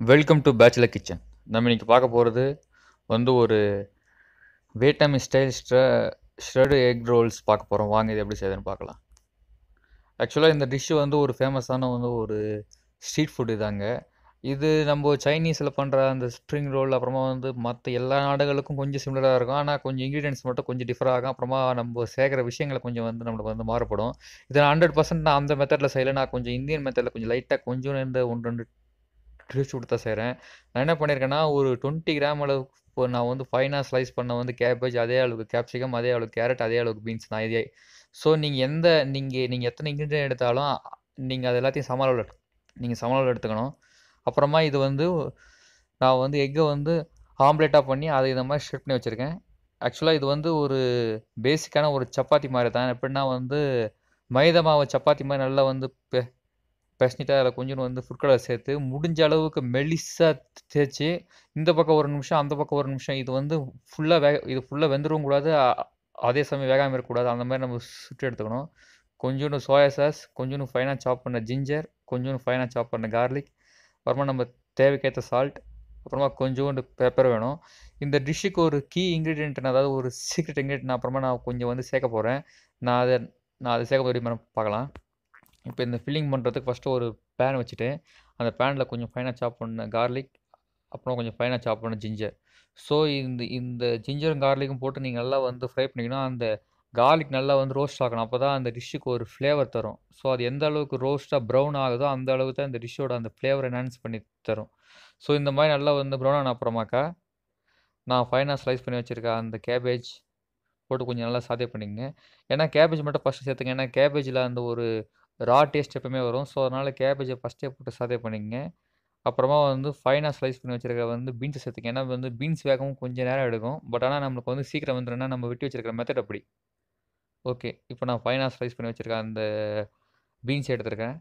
welcome to bachelor kitchen நம்ம இன்னைக்கு பார்க்க போகிறது வந்து ஒரு வியட்நாமி ஸ்டைல் ஸ்ட்ர ஷ்ரெடு எக் ரோல்ஸ் பார்க்க போகிறோம் வாங்க இது எப்படி செய்யுதுன்னு பார்க்கலாம் ஆக்சுவலாக இந்த டிஷ்ஷு வந்து ஒரு ஃபேமஸான வந்து ஒரு ஸ்ட்ரீட் ஃபுட் இதாங்க இது நம்ம சைனீஸில் பண்ணுற அந்த ஸ்ப்ரிங் ரோல் அப்புறமா வந்து மற்ற எல்லா நாடுகளுக்கும் கொஞ்சம் சிமிலராக இருக்கும் ஆனால் கொஞ்சம் இன்க்ரீடியன்ஸ் மட்டும் கொஞ்சம் டிஃபர் ஆகும் அப்புறமா நம்ம சேர்க்குற விஷயங்களை கொஞ்சம் வந்து நம்மளுக்கு வந்து மாறுபடும் இதை நான் ஹண்ட்ரட் பர்சன்ட் நான் அந்த மெத்தடில் செய்யலை நான் கொஞ்சம் இந்தியன் மெத்தடில் கொஞ்சம் லைட்டாக கொஞ்சம் இந்த ஒன்று ரெண்டு ட்ரிஷ் கொடுத்தா செய்கிறேன் நான் என்ன பண்ணியிருக்கேன்னா ஒரு டுவெண்ட்டி கிராம் அளவுக்கு இப்போ நான் வந்து ஃபைனாக ஸ்லைஸ் பண்ண வந்து கேபேஜ் அதே அளவுக்கு கேப்சிகம் அதே அளவுக்கு கேரட் அதே அளவுக்கு பீன்ஸ் நான் இதே ஸோ நீங்கள் எந்த நீங்கள் நீங்கள் எத்தனை இன்க்ரீடியன்ட் எடுத்தாலும் நீங்கள் அது எல்லாத்தையும் சம அளவில் நீங்கள் சம அளவில் எடுத்துக்கணும் அப்புறமா இது வந்து நான் வந்து எக்கை வந்து ஆம்லேட்டாக பண்ணி அதை இந்த மாதிரி ஷிஃப்ட் பண்ணி வச்சுருக்கேன் ஆக்சுவலாக இது வந்து ஒரு பேசிக்கான ஒரு சப்பாத்தி மாதிரி தான் எப்படின்னா வந்து மைதா மாவு சப்பாத்தி மாதிரி நல்லா வந்து பெ பெசனிட்டு அதில் கொஞ்சம் வந்து ஃபுட் கலர் சேர்த்து முடிஞ்ச அளவுக்கு மெலிசாக தேய்ச்சி இந்த பக்கம் ஒரு நிமிஷம் அந்த பக்கம் ஒரு நிமிஷம் இது வந்து ஃபுல்லாக வேக இது ஃபுல்லாக வெந்துடவும் கூடாது அ- அதே சமயம் வேகாமல் இருக்கக்கூடாது அந்த மாதிரி நம்ம சுட்டு எடுத்துக்கணும் கொஞ்சோண்டு சோயா சாஸ் கொஞ்சோண்டு ஃபைனாக சாப் பண்ண ஜிஞ்சர் கொஞ்சோண்டு ஃபைனாக சாப் பண்ண கார்லிக் அப்புறமா நம்ம தேவைக்கேற்ற சால்ட் அப்புறமா கொஞ்சோண்டு பெப்பர் வேணும் இந்த டிஷ்ஷுக்கு ஒரு கீ இன்க்ரீடியன்ட் அதாவது ஒரு சீக்ரெட் இன்க்ரீடியன்ட் நான் அப்புறமா நான் கொஞ்சம் வந்து சேர்க்க போகிறேன் நான் அதை நான் அதை சேர்க்க போகிற பார்க்கலாம் இப்போ இந்த ஃபில்லிங் பண்ணுறதுக்கு ஃபஸ்ட்டு ஒரு பேன் வச்சுட்டு அந்த பேனில் கொஞ்சம் ஃபைனாக சாப் பண்ண கார்லிக் அப்புறம் கொஞ்சம் ஃபைனாக சாப் பண்ண ஜிஞ்சர் ஸோ இந்த இந்த ஜிஞ்சரும் கார்லிக்கும் போட்டு நீங்கள் நல்லா வந்து ஃப்ரை பண்ணிக்கணும் அந்த கார்லிக் நல்லா வந்து ரோஸ்ட் ஆகணும் அப்போ தான் அந்த டிஷ்ஷுக்கு ஒரு ஃப்ளேவர் தரும் ஸோ அது எந்த அளவுக்கு ரோஸ்ட்டாக ப்ரௌன் ஆகுதோ அந்த அளவுக்கு தான் இந்த டிஷ்ஷோட அந்த ஃப்ளேவர் என்ஹான்ஸ் பண்ணி தரும் ஸோ இந்த மாதிரி நல்லா வந்து ப்ரௌன் ஆன அப்புறமாக்கா நான் ஃபைனாக ஸ்லைஸ் பண்ணி வச்சுருக்க அந்த கேபேஜ் போட்டு கொஞ்சம் நல்லா சாதே பண்ணிக்கங்க ஏன்னா கேபேஜ் மட்டும் ஃபஸ்ட்டு சேர்த்துங்க ஏன்னா கேபேஜில் அந்த ஒரு ரா டேஸ்ட் எப்பவுமே வரும் ஸோ அதனால் கேபேஜை ஃபஸ்ட்டே போட்டு சாதே பண்ணிக்கங்க அப்புறமா வந்து ஃபைனாக ஸ்லைஸ் பண்ணி வச்சிருக்க வந்து பீன்ஸை சேர்த்துங்க ஏன்னா வந்து பீன்ஸ் வேகவும் கொஞ்சம் நேரம் எடுக்கும் பட் ஆனால் நம்மளுக்கு வந்து சீக்கிரம் வந்துடும்னா நம்ம வெட்டி வச்சிருக்கிற மெத்தட் அப்படி ஓகே இப்போ நான் ஃபைனாக ஸ்லைஸ் பண்ணி வச்சுருக்கேன் அந்த பீன்ஸ் எடுத்திருக்கேன்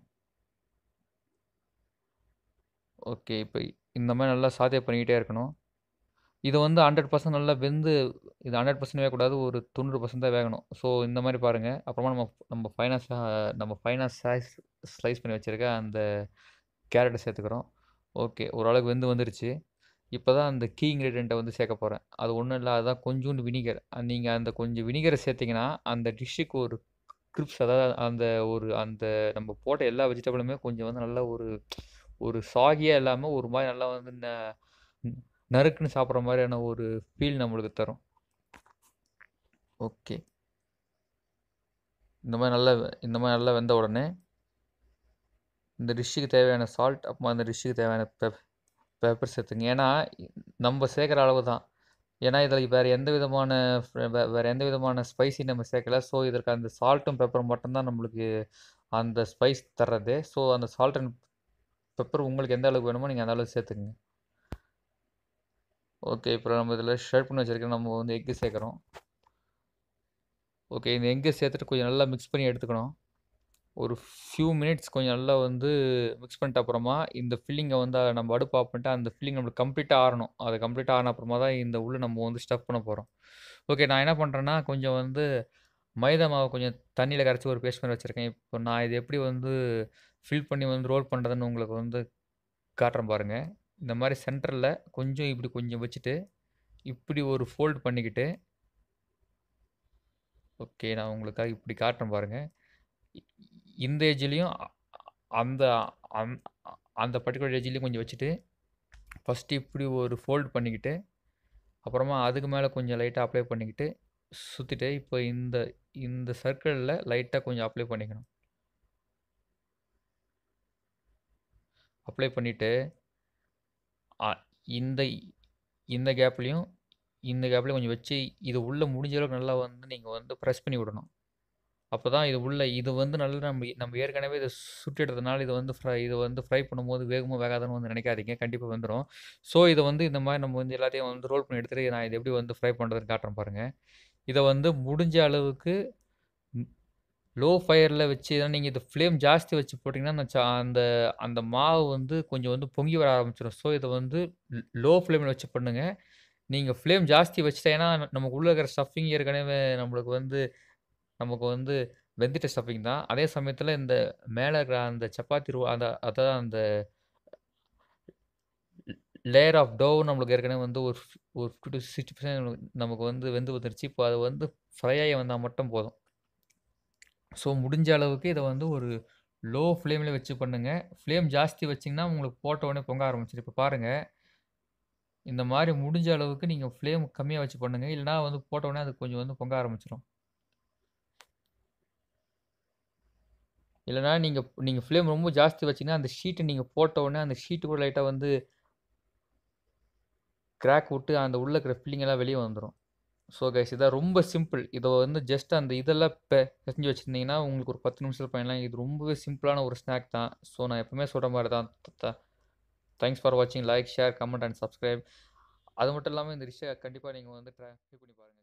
ஓகே இப்போ இந்த மாதிரி நல்லா சாதே பண்ணிக்கிட்டே இருக்கணும் இது வந்து ஹண்ட்ரட் பர்சன்ட் நல்லா வெந்து இது ஹண்ட்ரட் பர்சன்ட் வேகக்கூடாது ஒரு தொண்ணூறு பர்சன்ட் தான் வேகணும் ஸோ இந்த மாதிரி பாருங்கள் அப்புறமா நம்ம நம்ம ஃபைனாஸ் நம்ம ஃபைனாஸ் ஸ்லைஸ் ஸ்லைஸ் பண்ணி வச்சுருக்க அந்த கேரட்டை சேர்த்துக்கிறோம் ஓகே ஓரளவுக்கு வெந்து வந்துருச்சு இப்போ தான் அந்த கீ இன்க்ரீடியண்ட்டை வந்து சேர்க்க போகிறேன் அது ஒன்றும் இல்லை அதுதான் கொஞ்சோண்டு வினிகர் நீங்கள் அந்த கொஞ்சம் வினிகரை சேர்த்திங்கன்னா அந்த டிஷ்ஷுக்கு ஒரு கிரிப்ஸ் அதாவது அந்த ஒரு அந்த நம்ம போட்ட எல்லா வெஜிடபிளுமே கொஞ்சம் வந்து நல்லா ஒரு ஒரு சாகியாக இல்லாமல் ஒரு மாதிரி நல்லா வந்து ந- நறுக்குன்னு சாப்பிட்ற மாதிரியான ஒரு ஃபீல் நம்மளுக்கு தரும் ஓகே இந்த மாதிரி நல்லா வெ- இந்த மாதிரி நல்லா வெந்த உடனே இந்த டிஷ்ஷுக்கு தேவையான சால்ட் அப்புறமா அந்த டிஷ்ஷுக்கு தேவையான பெப் பெப்பர் சேர்த்துங்க ஏன்னா இ- நம்ம சேர்க்குற அளவு தான் ஏன்னா இதில் வேறு எந்த விதமான ஃப்ர- வே- வேறு எந்த விதமான ஸ்பைசி நம்ம சேர்க்கல ஸோ இதற்கு அந்த சால்ட்டும் பெப்பரும் மட்டும்தான் நம்மளுக்கு அந்த ஸ்பைஸ் தர்றது ஸோ அந்த சால்ட் அண்ட் பெப்பர் உங்களுக்கு எந்த அளவுக்கு வேணுமோ நீங்கள் அந்த அளவுக்கு சேர்த்துக்குங்க ஓகே இப்போ நம்ம இதில் ஷேட் பண்ணி வச்சிருக்க நம்ம வந்து எக்கு சேர்க்குறோம் ஓகே இந்த எக்கு சேர்த்துட்டு கொஞ்சம் நல்லா மிக்ஸ் பண்ணி எடுத்துக்கணும் ஒரு ஃபியூ மினிட்ஸ் கொஞ்சம் நல்லா வந்து மிக்ஸ் பண்ணிட்ட அப்புறமா இந்த ஃபில்லிங்கை வந்து அதை நம்ம அடுப்பு ஆஃப் பண்ணிட்டு அந்த ஃபில்லிங் நம்மளுக்கு கம்ப்ளீட்டாக ஆறணும் அது கம்ப்ளீட்டாக ஆன அப்புறமா தான் இந்த உள்ள நம்ம வந்து ஸ்டஃப் பண்ண போகிறோம் ஓகே நான் என்ன பண்ணுறேன்னா கொஞ்சம் வந்து மைதா மாவு கொஞ்சம் தண்ணியில் கரைச்சி ஒரு பேஸ்ட் மாதிரி வச்சுருக்கேன் இப்போ நான் இது எப்படி வந்து ஃபில் பண்ணி வந்து ரோல் பண்ணுறதுன்னு உங்களுக்கு வந்து காட்டுறேன் பாருங்கள் இந்த மாதிரி சென்டரில் கொஞ்சம் இப்படி கொஞ்சம் வச்சுட்டு இப்படி ஒரு ஃபோல்ட் பண்ணிக்கிட்டு ஓகே நான் உங்களுக்காக இப்படி காட்டுறேன் பாருங்கள் இந்த ஏஜ்லேயும் அந்த அந்த அந்த பர்டிகுலர் ஏஜ்லேயும் கொஞ்சம் வச்சுட்டு ஃபஸ்ட்டு இப்படி ஒரு ஃபோல்ட் பண்ணிக்கிட்டு அப்புறமா அதுக்கு மேலே கொஞ்சம் லைட்டாக அப்ளை பண்ணிக்கிட்டு சுற்றிட்டு இப்போ இந்த இந்த சர்க்கிளில் லைட்டாக கொஞ்சம் அப்ளை பண்ணிக்கணும் அப்ளை பண்ணிவிட்டு இந்த இந்த கேப்லேயும் இந்த கேப்லேயும் கொஞ்சம் வச்சு இது உள்ளே முடிஞ்ச அளவுக்கு நல்லா வந்து நீங்கள் வந்து ப்ரெஸ் பண்ணி விடணும் அப்போ தான் இது உள்ள இது வந்து நல்லா நம்ம நம்ம ஏற்கனவே இதை சுட்டிடுறதுனால இது வந்து ஃப்ரை இது வந்து ஃப்ரை பண்ணும்போது வேகமாக வேகாதுன்னு வந்து நினைக்காதீங்க கண்டிப்பாக வந்துடும் ஸோ இதை வந்து இந்த மாதிரி நம்ம வந்து எல்லாத்தையும் வந்து ரோல் பண்ணி எடுத்துகிட்டு நான் இது எப்படி வந்து ஃப்ரை பண்ணுறதுன்னு காட்டுறேன் பாருங்கள் இதை வந்து முடிஞ்ச அளவுக்கு லோ ஃபயரில் வச்சு ஏன்னா நீங்கள் இது ஃப்ளேம் ஜாஸ்தி வச்சு போட்டிங்கன்னா அந்த சா- அந்த அந்த மாவு வந்து கொஞ்சம் வந்து பொங்கி வர ஆரம்பிச்சிடும் ஸோ இதை வந்து லோ ஃப்ளேமில் வச்சு பண்ணுங்கள் நீங்கள் ஃப்ளேம் ஜாஸ்தி வச்சுட்டா ஏன்னா நமக்கு உள்ளே இருக்கிற ஸ்டஃபிங் ஏற்கனவே நம்மளுக்கு வந்து நமக்கு வந்து வெந்துட்ட ஸ்டஃபிங் தான் அதே சமயத்தில் இந்த மேலே இருக்கிற அந்த சப்பாத்தி ரூ அந்த அதான் அந்த லேயர் ஆஃப் டோ நம்மளுக்கு ஏற்கனவே வந்து ஒரு ஒரு ஃபிஃப்டி டு சிக்ஸ்டி பர்சன்ட் நமக்கு வந்து வெந்து வந்துருச்சு இப்போ அது வந்து ஃப்ரை ஆகி வந்தால் மட்டும் போதும் ஸோ முடிஞ்ச அளவுக்கு இதை வந்து ஒரு லோ ஃப்ளேமில் வச்சு பண்ணுங்கள் ஃப்ளேம் ஜாஸ்தி வச்சிங்கன்னா உங்களுக்கு போட்ட உடனே பொங்க ஆரம்பிச்சிடும் இப்போ பாருங்கள் இந்த மாதிரி முடிஞ்ச அளவுக்கு நீங்கள் ஃப்ளேம் கம்மியாக வச்சு பண்ணுங்கள் இல்லைனா வந்து போட்ட உடனே அது கொஞ்சம் வந்து பொங்க ஆரம்பிச்சிடும் இல்லைனா நீங்கள் நீங்கள் ஃப்ளேம் ரொம்ப ஜாஸ்தி வச்சிங்கன்னா அந்த ஷீட்டை நீங்கள் போட்ட உடனே அந்த ஷீட்டு கூட லைட்டாக வந்து கிராக் விட்டு அந்த உள்ளே இருக்கிற ஃபில்லிங் எல்லாம் வெளியே வந்துடும் ஸோ கைஸ் இதான் ரொம்ப சிம்பிள் இதை வந்து ஜஸ்ட் அந்த இதெல்லாம் இப்போ செஞ்சு வச்சுருந்தீங்கன்னா உங்களுக்கு ஒரு பத்து நிமிஷத்தில் பண்ணலாம் இது ரொம்பவே சிம்பிளான ஒரு ஸ்நாக் தான் ஸோ நான் எப்பவுமே சொல்கிற மாதிரி தான் தேங்க்ஸ் ஃபார் வாட்சிங் like share comment and subscribe அது மட்டும் இல்லாமல் இந்த டிஷ்ஷை கண்டிப்பாக நீங்கள் வந்து ட்ரை பண்ணி பாருங்கள்